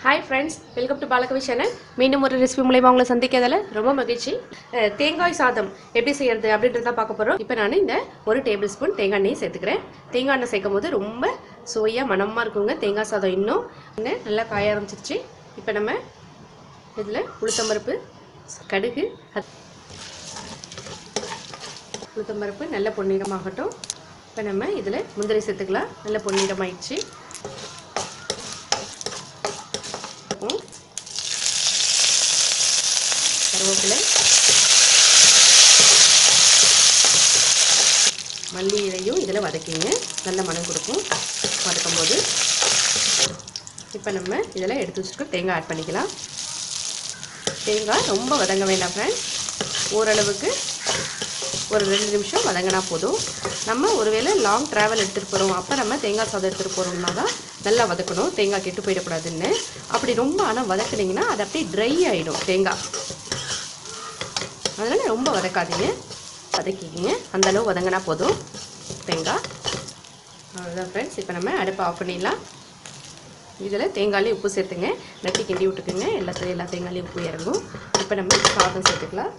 hi friends welcome to Balakavi channel மீண்டும் ஒரு recipe மூலயமா உங்களை சந்திக்கிறதுல ரொம்ப மகிழ்ச்சி அஹ், தேங்காய் சாதம் எப்படி செய்யறது அப்படின்றத பார்க்க போகிறோம் இப்போ நான் இந்த ஒரு டேபிள் ஸ்பூன் தேங்காய் எண்ணெய் சேர்த்துக்கிறேன் தேங்காய் எண்ணெய் சேர்க்கும் போது ரொம்ப சுவையாக மணமாக இருக்குங்க தேங்காய் சாதம் இன்னும் எண்ணெய் நல்லா காய ஆரம்பிச்சிருச்சு இப்போ நம்ம இதில் உளுத்தம்பருப்பு கடுகு அத்- உளுத்தம்பருப்பு நல்ல பொன்னிறமாகட்டும் இப்போ நம்ம இதில் முந்திரி சேர்த்துக்கலாம் நல்ல பொன்னிறமாயிடுச்சு இருக்கும் கருவேப்பிலை மல்லி இலையும் இதில் வதக்கிங்க நல்ல மனம் கொடுக்கும் வதக்கும் போது இப்போ நம்ம இதில் எடுத்து வச்சுருக்க தேங்காய் ஆட் பண்ணிக்கலாம் தேங்காய் ரொம்ப வதங்க வேண்டாம் ஃப்ரெண்ட்ஸ் ஓரளவுக்கு ஒரு ரெண்டு நிமிஷம் வதங்கினா போதும் நம்ம ஒருவேளை லாங் ட்ராவல் எடுத்துகிட்டு போகிறோம் அப்போ நம்ம தேங்காய் சாதம் எடுத்துகிட்டு போகிறோம்னா தான் நல்லா வதக்கணும் தேங்காய் கெட்டு போயிடக்கூடாதுன்னு அப்படி ரொம்ப ஆனால் வதக்குனீங்கன்னா அது அப்படியே ட்ரை ஆகிடும் தேங்காய் அதனால் ரொம்ப வதக்காதீங்க வதக்கிக்கிங்க அந்த அளவு வதங்கினா போதும் தேங்காய் அவ்வளோதான் ஃப்ரெண்ட்ஸ் இப்போ நம்ம அடுப்பை ஆஃப் பண்ணிடலாம் இதில் தேங்காயிலையும் உப்பு சேர்த்துங்க நட்டி கிண்டி விட்டுக்குங்க எல்லா எல்லா தேங்காயிலையும் உப்பு இறங்கும் இப்போ நம்ம சாதம் சேர்த்துக்கலாம்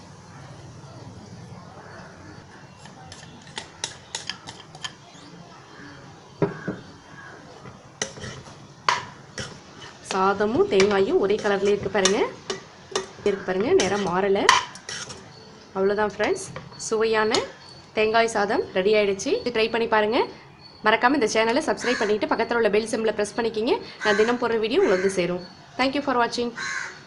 சாதமும் தேங்காயும் ஒரே கலர்லேயே இருக்குது பாருங்க இருக்கு பாருங்க நிறம் மாறலை அவ்வளோதான் ஃப்ரெண்ட்ஸ் சுவையான தேங்காய் சாதம் ரெடி ஆயிடுச்சு ட்ரை பண்ணி பாருங்க மறக்காமல் இந்த சேனலை சப்ஸ்கிரைப் பண்ணிட்டு பக்கத்தில் உள்ள பெல் சிம்மில் ப்ரெஸ் பண்ணிக்கிங்க நான் தினம் போடுற வீடியோ உங்களுக்கு சேரும் தேங்க்யூ ஃபார் வாட்சிங்